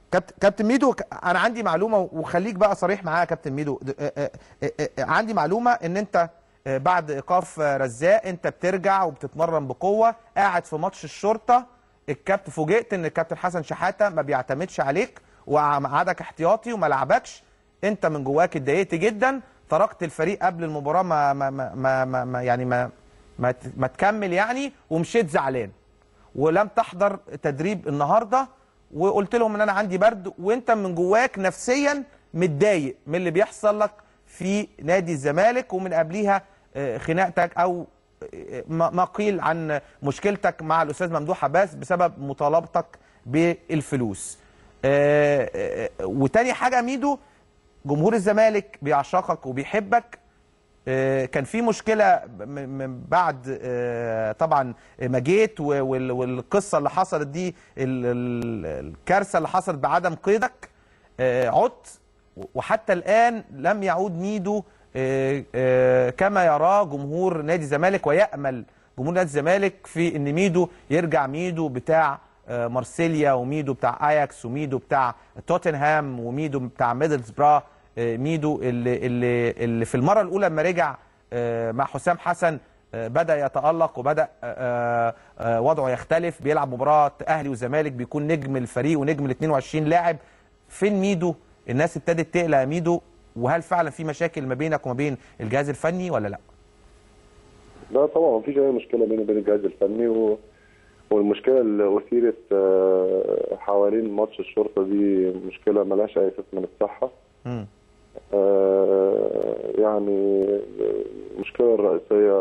كابتن كابتن ميدو ك- انا عندي معلومه وخليك بقى صريح معايا يا كابتن ميدو د- آه، آه، آه، آه، عندي معلومه ان انت آه، بعد ايقاف آه، رزاق انت بترجع وبتتمرن بقوه قاعد في ماتش الشرطه الكابتن فوجئت ان الكابتن حسن شحاته ما بيعتمدش عليك وقعدك احتياطي وما لعبكش انت من جواك اتضايقت جدا تركت الفريق قبل المباراه ما ما ما, ما, ما, ما يعني ما ما, ت- ما تكمل يعني ومشيت زعلان ولم تحضر تدريب النهارده وقلت لهم ان انا عندي برد وانت من جواك نفسيا متضايق من اللي بيحصل لك في نادي الزمالك ومن قبليها آه، خناقتك او آه، ما ما قيل عن مشكلتك مع الاستاذ ممدوح عباس بسبب مطالبتك بالفلوس آه، آه، وتاني حاجه ميدو جمهور الزمالك بيعشقك وبيحبك آه، كان في مشكله من من بعد آه، طبعا ما جيت و- وال- والقصه اللي حصلت دي ال- ال- الكارثه اللي حصلت بعدم قيدك آه، عدت وحتى الان لم يعود ميدو آه، آه، كما يراه جمهور نادي الزمالك ويامل جمهور نادي الزمالك في ان ميدو يرجع ميدو بتاع آه، مارسيليا وميدو بتاع اياكس وميدو بتاع توتنهام وميدو بتاع ميدلسبرا آه، ميدو اللي اللي اللي في المره الاولى لما رجع آه، مع حسام حسن آه، بدا يتالق وبدا آه، آه، وضعه يختلف بيلعب مباراه اهلي وزمالك بيكون نجم الفريق ونجم ال 22 لاعب فين ميدو الناس ابتدت تقلق يا ميدو وهل فعلا في مشاكل ما بينك وما بين الجهاز الفني ولا لا لا طبعا مفيش اي مشكله بيني وبين الجهاز الفني و... والمشكله اللي اثيرت آه، حوالين ماتش الشرطه دي مشكله ملهاش اي اساس من الصحه مم. آه، يعني المشكله الرئيسيه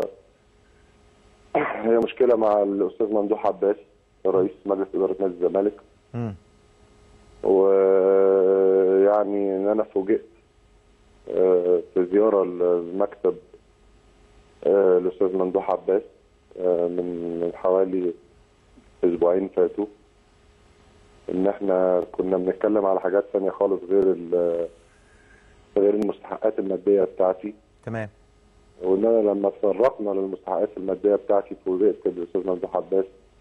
هي مشكله مع الاستاذ ممدوح عباس رئيس مجلس اداره نادي الزمالك مم. ويعني ان انا فوجئت آه، في زياره المكتب آه، الاستاذ ممدوح عباس آه، من من حوالي اسبوعين فاتوا ان احنا كنا بنتكلم على حاجات ثانيه خالص غير ال- غير المستحقات الماديه بتاعتي تمام وان انا لما تطرقنا للمستحقات الماديه بتاعتي فوجئت بالاستاذ ممدوح عباس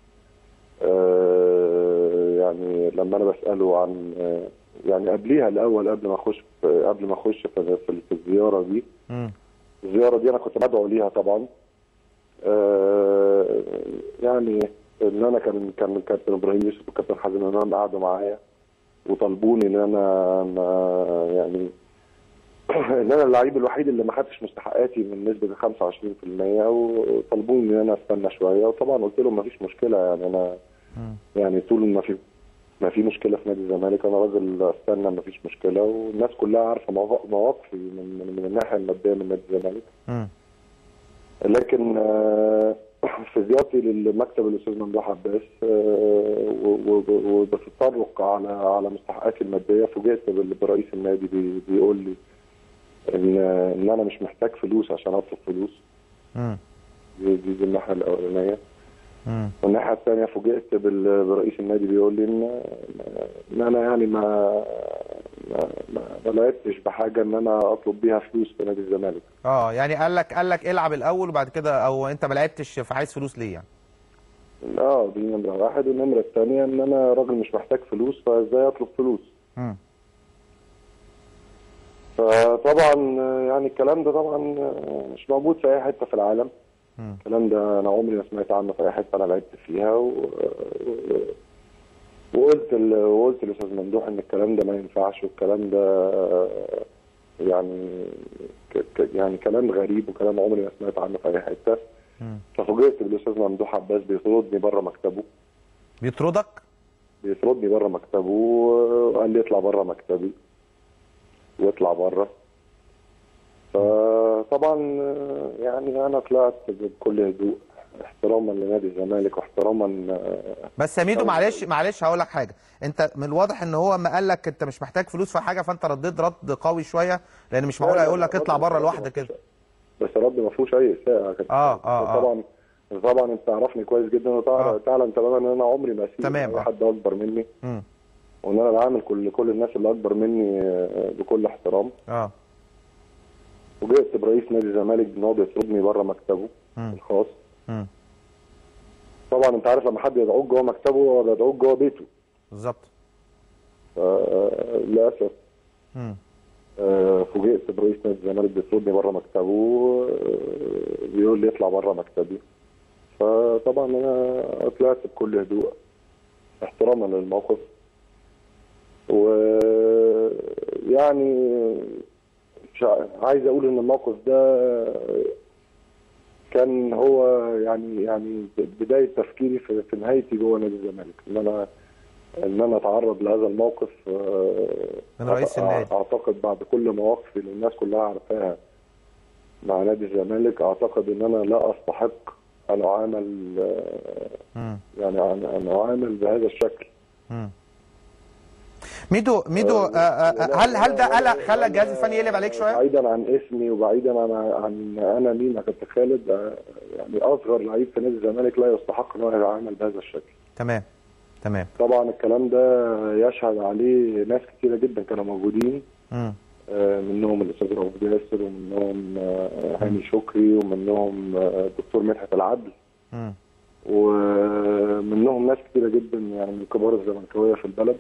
آه، يعني لما انا بساله عن آه، يعني قبليها الاول قبل ما اخش في- قبل ما اخش في في- في الزياره دي مم. الزياره دي انا كنت بدعو ليها طبعا آه، يعني ان انا كان كان كابتن ابراهيم يوسف والكابتن حازم امام قعدوا معايا وطالبوني ان انا ما- يعني ان انا اللعيب الوحيد اللي ما خدتش مستحقاتي من نسبه 25% وطالبوني ان انا استنى شويه وطبعا قلت لهم ما فيش مشكله يعني انا مم. يعني طول ما في ما في مشكله في نادي الزمالك انا راجل استنى ما فيش مشكله والناس كلها عارفه مواق- مواقفي من, من, من الناحيه الماديه من نادي الزمالك مم. لكن آه، في زيارتي للمكتب الاستاذ ممدوح عباس آه، و- و- وبتطرق على على مستحقاتي الماديه فوجئت بال- برئيس النادي بي- بيقول لي ان ان انا مش محتاج فلوس عشان اطلب فلوس مم. دي, دي, دي الناحيه الاولانيه مم. والناحيه الثانيه فوجئت بال- برئيس النادي بيقول لي ان ان انا يعني ما ما, ما, ما لعبتش بحاجه ان انا اطلب بيها فلوس في نادي الزمالك اه يعني قال لك قال لك العب الاول وبعد كده او انت ما لعبتش فعايز فلوس ليه يعني اه دي نمره واحد والنمره الثانيه ان انا راجل مش محتاج فلوس فازاي اطلب فلوس مم. فطبعا آه، يعني الكلام ده طبعا آه، مش موجود في اي حته في العالم مم. الكلام ده انا عمري ما سمعت عنه في اي حته انا لعبت فيها و... وقلت ال... وقلت للاستاذ ممدوح ان الكلام ده ما ينفعش والكلام ده آه، يعني ك... ك... يعني كلام غريب وكلام عمري ما سمعت عنه في اي حته مم. ففوجئت بالاستاذ ممدوح عباس بيطردني بره مكتبه بيطردك بيطردني بره مكتبه وقال لي اطلع بره مكتبي واطلع بره فطبعا آه، يعني انا طلعت بكل هدوء احتراما لنادي الزمالك واحتراما آه، بس يا ميدو طبعاً. معلش معلش هقول لك حاجه انت من الواضح ان هو ما قال لك انت مش محتاج فلوس في حاجه فانت رديت رد قوي شويه لان مش معقول لا، لا، هيقول لك رد- اطلع بره رد لوحدك ما كده فيهوش- بس الرد ما فيهوش اي اساءه كابتن. آه، آه، آه. طبعا طبعا انت تعرفني كويس جدا آه. وتعلم تماما ان انا عمري ما اسيب تمام، اي آه. حد اكبر مني مم. وان انا بعامل كل كل الناس اللي اكبر مني آه، بكل احترام اه وجئت برئيس نادي الزمالك ان هو بيطردني بره مكتبه مم. الخاص مم. طبعا انت عارف لما حد يدعوك جوه مكتبه هو بيدعوك جوه بيته بالظبط ف- للاسف مم. آه، فوجئت برئيس نادي الزمالك بيطردني بره مكتبه آه، بيقول لي اطلع بره مكتبي فطبعا انا طلعت بكل هدوء احتراما للموقف ويعني مش ع- عايز اقول ان الموقف ده كان هو يعني يعني بدايه تفكيري في, في نهايتي جوه نادي الزمالك ان انا ان انا اتعرض لهذا الموقف آه، من رئيس أع- النادي. اعتقد بعد كل مواقفي اللي الناس كلها عارفاها مع نادي الزمالك اعتقد ان انا لا استحق ان اعامل آه، مم. يعني ان أن اعامل بهذا الشكل مم. ميدو ميدو آه، آه، هل هل ده قلق خلى الجهاز الفني يقلب عليك شويه؟ بعيدا عن اسمي وبعيدا عن عن انا مين يا كابتن خالد آه، يعني اصغر لعيب في نادي الزمالك لا يستحق ان هو يتعامل بهذا الشكل تمام تمام طبعا الكلام ده يشهد عليه ناس كتيره جدا كانوا موجودين مم. آه، منهم الاستاذ رؤوف ياسر ومنهم آه، هاني شكري ومنهم آه، الدكتور مدحت العدل مم. ومنهم ناس كتيره جدا يعني من كبار الزملكاويه في البلد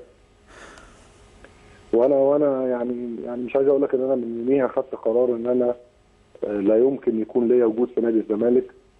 وانا وانا يعني يعني مش عايز اقول لك ان انا من يوميها خدت قرار ان انا آه، لا يمكن يكون ليا وجود في نادي الزمالك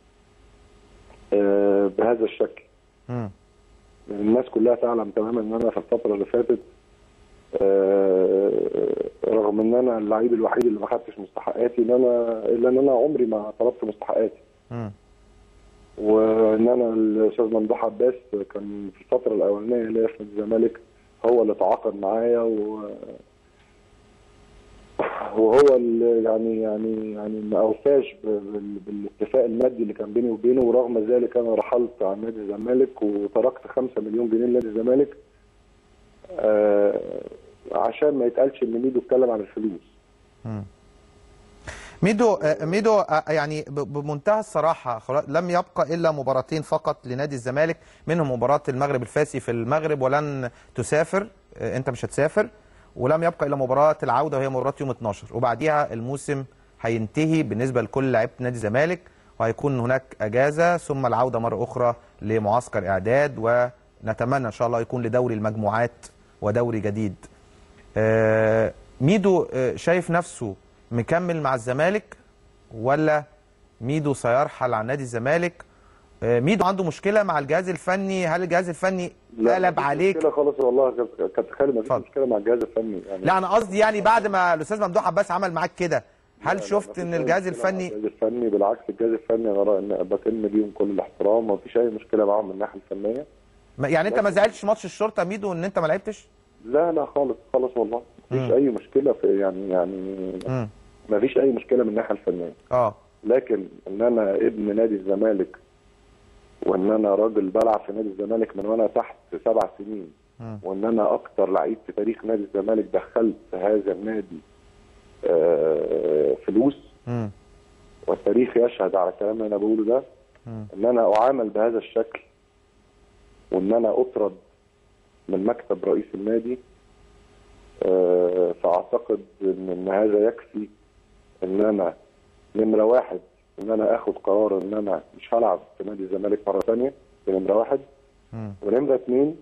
آه، بهذا الشكل مم. الناس كلها تعلم تماما ان انا في الفتره اللي فاتت آه، رغم ان انا اللعيب الوحيد اللي ما خدتش مستحقاتي ان انا الا ان انا عمري ما طلبت مستحقاتي مم. وان انا الاستاذ ممدوح عباس كان في الفتره الاولانيه اللي هي في نادي الزمالك هو اللي تعاقد معايا و وهو اللي يعني يعني يعني ما اوفاش بال- بالاتفاق المادي اللي كان بيني وبينه ورغم ذلك انا رحلت عن نادي الزمالك وتركت 5 مليون جنيه لنادي الزمالك آه عشان ما يتقالش ان ميدو اتكلم عن الفلوس ميدو آه، ميدو آه، يعني ب- بمنتهى الصراحه خلاص لم يبقى الا مباراتين فقط لنادي الزمالك منهم مباراه المغرب الفاسي في المغرب ولن تسافر آه، انت مش هتسافر ولم يبقى الا مباراه العوده وهي مباراه يوم 12 وبعديها الموسم هينتهي بالنسبه لكل لعيبه نادي الزمالك وهيكون هناك اجازه ثم العوده مره اخرى لمعسكر اعداد ونتمنى ان شاء الله يكون لدوري المجموعات ودوري جديد آه، ميدو آه، شايف نفسه مكمل مع الزمالك ولا ميدو سيرحل عن نادي الزمالك آه، ميدو عنده مشكله مع الجهاز الفني هل الجهاز الفني لا، قلب مفيش عليك مشكله خالص والله يا كابتن- كابتن خالد مفيش اتفضل. مشكله مع الجهاز الفني يعني لا انا قصدي يعني بعد ما الاستاذ ممدوح عباس عمل معاك كده هل لا، لا، شفت مفيش ان أي الجهاز مشكلة مع الفني الجهاز الفني بالعكس الجهاز الفني انا رأي ان بتم ليهم كل الاحترام ومفيش اي مشكله معاهم من الناحيه الفنيه ما- يعني انت ما زعلتش ماتش الشرطه ميدو ان انت ما لعبتش لا لا خالص خالص والله مفيش مم. اي مشكله في يعني يعني امم مفيش اي مشكله من الناحيه الفنيه اه لكن ان انا ابن نادي الزمالك وان انا راجل بلعب في نادي الزمالك من وانا تحت سبع سنين مم. وان انا اكتر لعيب في تاريخ نادي الزمالك دخلت هذا النادي آه، فلوس امم والتاريخ يشهد على الكلام اللي انا بقوله ده مم. ان انا اعامل بهذا الشكل وان انا اطرد من مكتب رئيس النادي آه، فاعتقد ان إن هذا يكفي ان انا نمره واحد ان انا اخد قرار ان انا مش هلعب في نادي الزمالك مره ثانيه دي نمره واحد مم. ونمره اثنين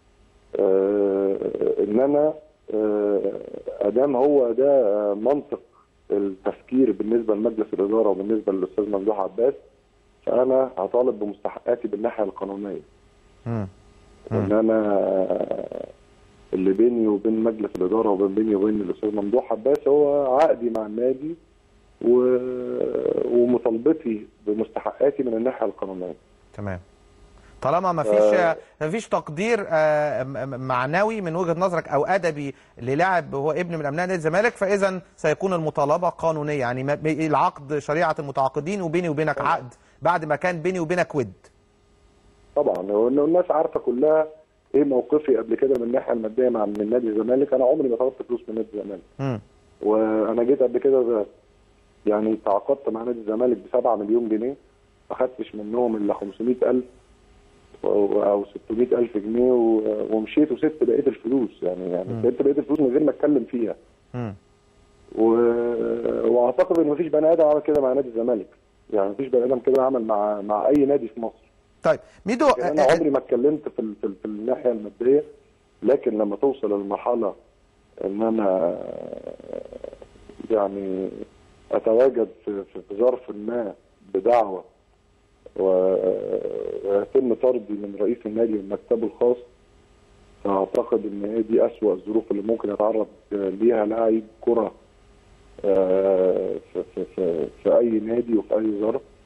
آه، ان انا آه، ادام هو ده منطق التفكير بالنسبه لمجلس الاداره وبالنسبه للاستاذ ممدوح عباس فانا هطالب بمستحقاتي بالناحيه القانونيه مم. وان انا اللي بيني وبين مجلس الاداره وبين بيني وبين الاستاذ ممدوح عباس هو عقدي مع النادي و... ومطالبتي بمستحقاتي من الناحيه القانونيه تمام طالما ما فيش ما فيش تقدير آه، م- م- معنوي من وجهة نظرك او ادبي للاعب هو ابن من ابناء نادي الزمالك فاذا سيكون المطالبة قانونية يعني ما- العقد شريعة المتعاقدين وبيني وبينك عقد بعد ما كان بيني وبينك ود طبعا وإن الناس عارفه كلها ايه موقفي قبل كده من الناحيه الماديه مع من نادي الزمالك انا عمري ما طلبت فلوس من نادي الزمالك مم. وانا جيت قبل كده ب- يعني تعاقدت مع نادي الزمالك ب 7 مليون جنيه ما خدتش منهم الا 500000 و- او 600000 جنيه و- ومشيت وسبت بقيه الفلوس يعني يعني مم. سبت بقيه الفلوس من غير ما اتكلم فيها مم. و... واعتقد ان مفيش بني ادم عمل كده مع نادي الزمالك يعني مفيش بني ادم كده عمل مع مع اي نادي في مصر طيب ميدو يعني انا آه، عمري ما اتكلمت في ال- في, ال- في الناحيه الماديه لكن لما توصل للمرحله ان انا يعني اتواجد في في ظرف ما بدعوه و- ويتم طردي من رئيس النادي من مكتبه الخاص فاعتقد ان هي دي اسوأ الظروف اللي ممكن يتعرض ليها لاعب كره آه، في, في, في, في اي نادي وفي اي ظرف